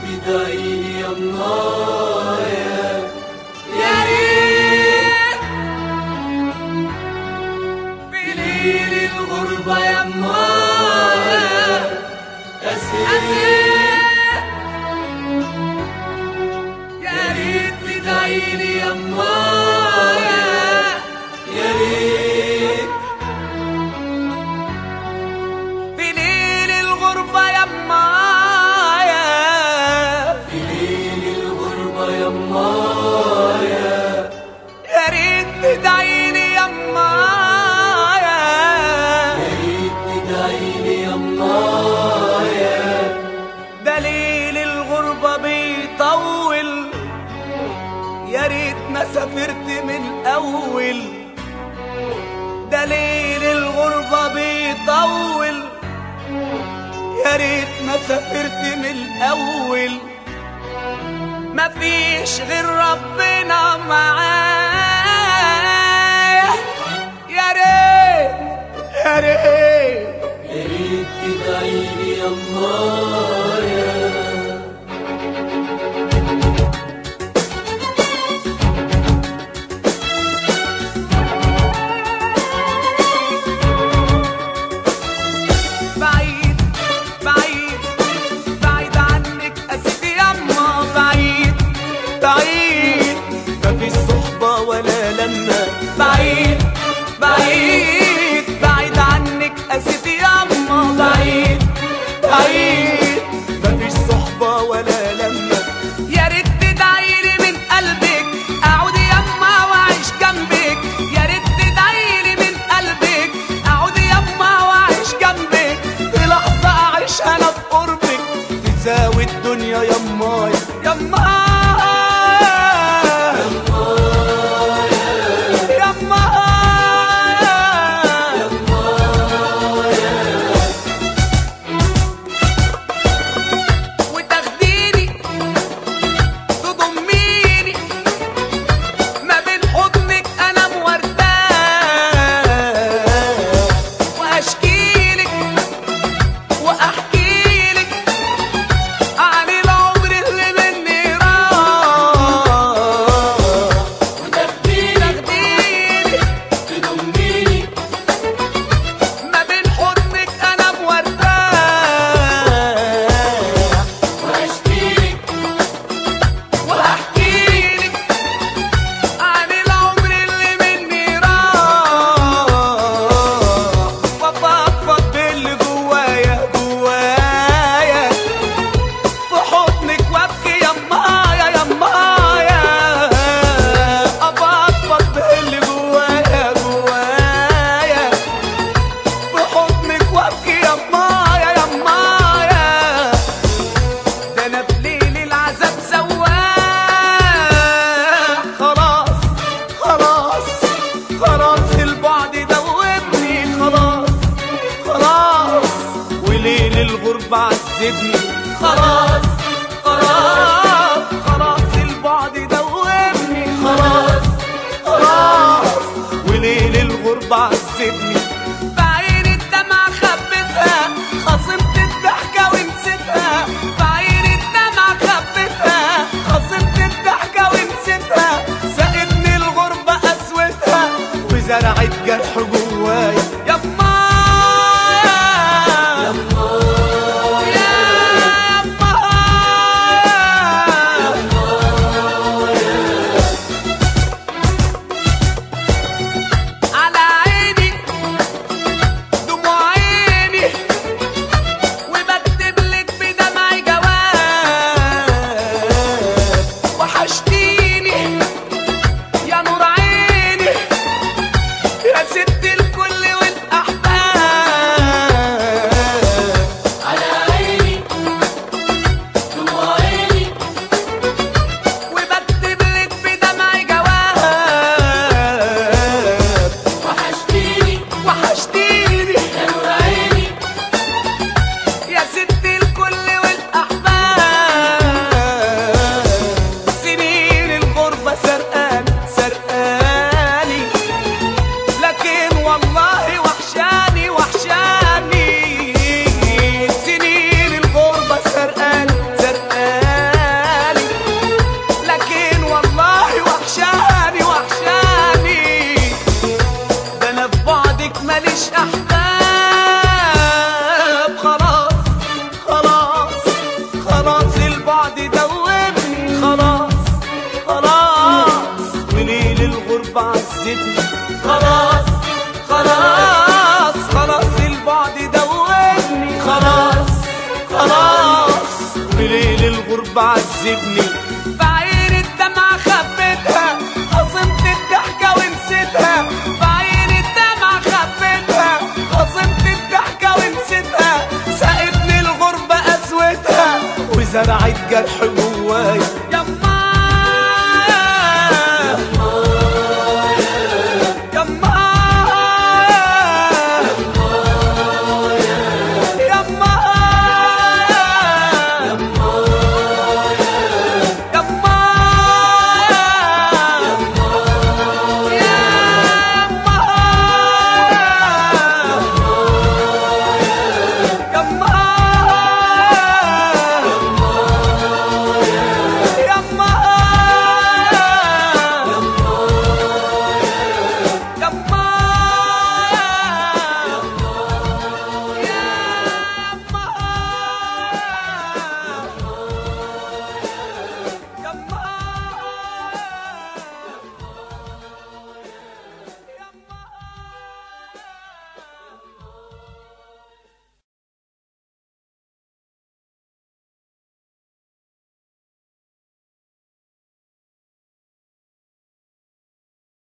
تدعيني يا منايا يا ريت في ليل الغربة يا منايا أسير يا ريت تدعيني يا منايا يا ريت في ليل الغربة يا مايا في ليل الغربة يا منايا يا ريت تدعيني يا مايا يا ريت تدعيني يا منايا دليل الغربة بيطول يا ريت ما سافرت من أول دليل الغربة بيطول يا ريت ما سافرت من الأول مفيش غير ربنا معايا يا ريت يا ريت يا ريت تدعيني يا منايا بعيد بعيد بعيد عنك أسيدي يما بعيد بعيد مفيش صحبة ولا لما بعيد بعيد بعيد عنك أسيدي يما بعيد بعيد مفيش صحبة ولا لما يا ريت تدعيلي من قلبك أعود يما وأعيش جنبك يا ريت تدعيلي من قلبك أعود يما وأعيش جنبك في لحظة أعيش أنا في قربك تساوي الدنيا يما يما يما وتاخديني تضميني ما بين حضنك انا مورداه واشكيلك واحكيلك عن العمر اللي مني راح تاخديني تضميني ما بين حضنك انا مورداه واشكيلك واحكيلك عن العمر اللي مني راح وافضفض باللي جوايا جوايا في حضنك وابكي يمايا يمايا افضفض باللي جوايا جوايا في حضنك وابكي يمايا يمايا ده انا في ليل العذاب سواح خلاص خلاص خلاص البعد دوبني خلاص خلاص وليل الغربة عذبني خلاص خلاص خلاص البعد دوبني خلاص خلاص وليل الغربة عذبني بعين الدمع خبتها خصمت الضحكة ونسيتها بعين الدمع خبتها خصمت الضحكة ونسيتها سقتني الغربة قسوتها وزرعت جرح جوايا يا مايا يا مايا على عيني عذبني خلاص خلاص خلاص خلاص البعد دوبني خلاص خلاص وليل الغربة عذبني بعين الدمعة خبيتها خصمت الضحكة ونسيتها بعين الدمعة خبيتها خصمت الضحكة ونسيتها سقتني الغربة قسوتها وزرعت جرح جواي